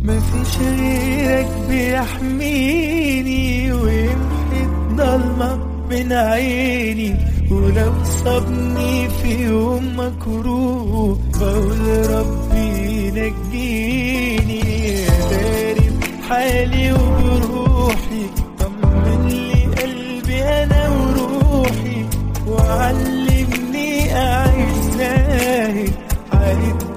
مفيش غيرك بيحميني ويمحي الضلمة من عيني ولو صابني في يوم مكروه بقول ربي نجيني داري بحالي وبروحي طمن لي قلبي انا وروحي وعلمني اعيش زاهد عارف